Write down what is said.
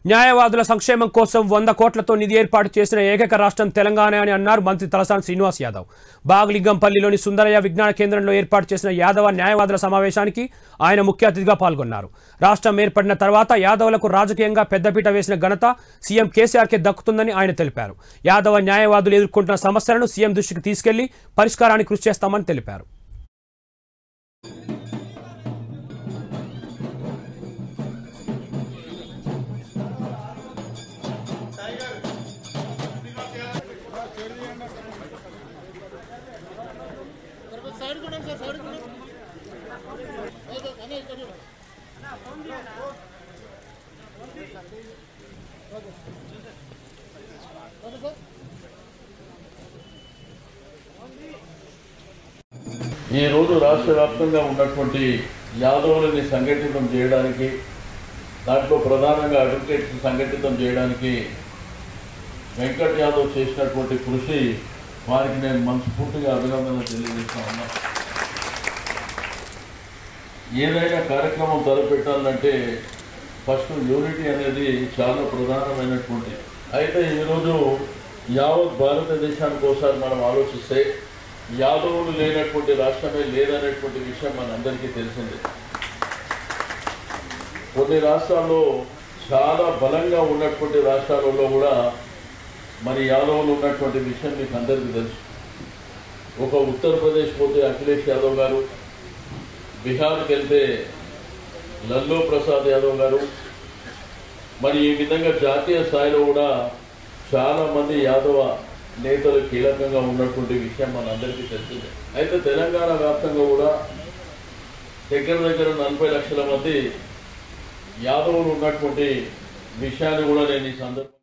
న్యాయవాదుల సంక్షేమం కోసం వంద కోట్లతో నిధి ఏర్పాటు చేసిన ఏకైక రాష్ట్రం తెలంగాణ అని అన్నారు మంత్రి తలసాని శ్రీనివాస్ యాదవ్ బాగలింగంపల్లిలోని సుందరయ్య విజ్ఞాన కేంద్రంలో ఏర్పాటు చేసిన యాదవ న్యాయవాదుల సమావేశానికి ఆయన ముఖ్య అతిథిగా పాల్గొన్నారు రాష్ట్రం ఏర్పడిన తర్వాత యాదవులకు రాజకీయంగా పెద్దపీట వేసిన ఘనత సీఎం కేసీఆర్కే దక్కుతుందని ఆయన తెలిపారు యాదవ న్యాయవాదులు ఎదుర్కొంటున్న సమస్యలను సీఎం దృష్టికి తీసుకెళ్లి పరిష్కారానికి కృషి చేస్తామని తెలిపారు సైడ్ కూడా సార్ సైడ్ కూడా ఓకే అనే ఇక్కడ ఓకే సార్ ఈ రోజు రాష్ట్ర వ్యాప్తంగా ఉన్నటువంటి యాదవులని సంఘటితం చేయడానికి దాంట్లో ప్రధానంగా అడ్వకేట్స్ సంఘటితం చేయడానికి వెంకట్ యాదవ్ చేసినటువంటి కృషి వారికి నేను మనస్ఫూర్తిగా అభినందనలు తెలియజేస్తా ఉన్నా ఏదైనా కార్యక్రమం తలపెట్టాలంటే ఫస్ట్ యూనిటీ అనేది చాలా ప్రధానమైనటువంటి అయితే ఈరోజు యావత్ భారతదేశానికి ఒకసారి మనం ఆలోచిస్తే యాదవులు లేనటువంటి రాష్ట్రమే లేదనేటువంటి విషయం మనందరికీ తెలిసిందే కొన్ని రాష్ట్రాల్లో చాలా బలంగా ఉన్నటువంటి రాష్ట్రాలలో కూడా మరి యాదవులు ఉన్నటువంటి విషయం మీకు అందరికీ తెలుసు ఒక ఉత్తరప్రదేశ్ పోతే అఖిలేష్ యాదవ్ గారు బీహార్కి వెళ్తే లల్లూ ప్రసాద్ యాదవ్ గారు మరి ఈ విధంగా జాతీయ స్థాయిలో కూడా చాలా మంది యాదవ నేతలు కీలకంగా ఉన్నటువంటి విషయం మనందరికీ తెలిసిందే అయితే తెలంగాణ వ్యాప్తంగా కూడా దగ్గర దగ్గర నలభై లక్షల మంది యాదవులు ఉన్నటువంటి విషయాన్ని కూడా నేను ఈ సందర్భంగా